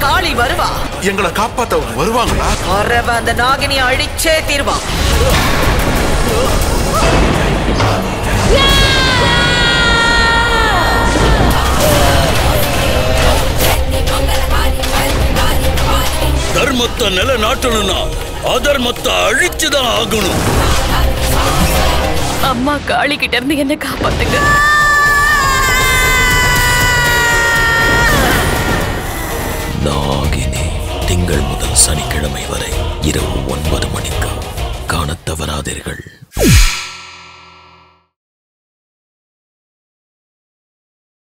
காளி வருவா எங்களை காப்பாத்த அவங்க வருவாங்களா வரவ அந்த நாகினியை அழிச்சே தீர்வான் தர்மத்தை நிலைநாட்டணும்னா அதர்மத்தை அழிச்சுதான் ஆகணும் அம்மா காளி கிட்ட இருந்து என்ன காப்பாத்துங்க நாகினி திங்கள் முதல் சனிக்கிழமை வரை இரவு ஒன்பது மணிக்கு காணத் தவறாதீர்கள்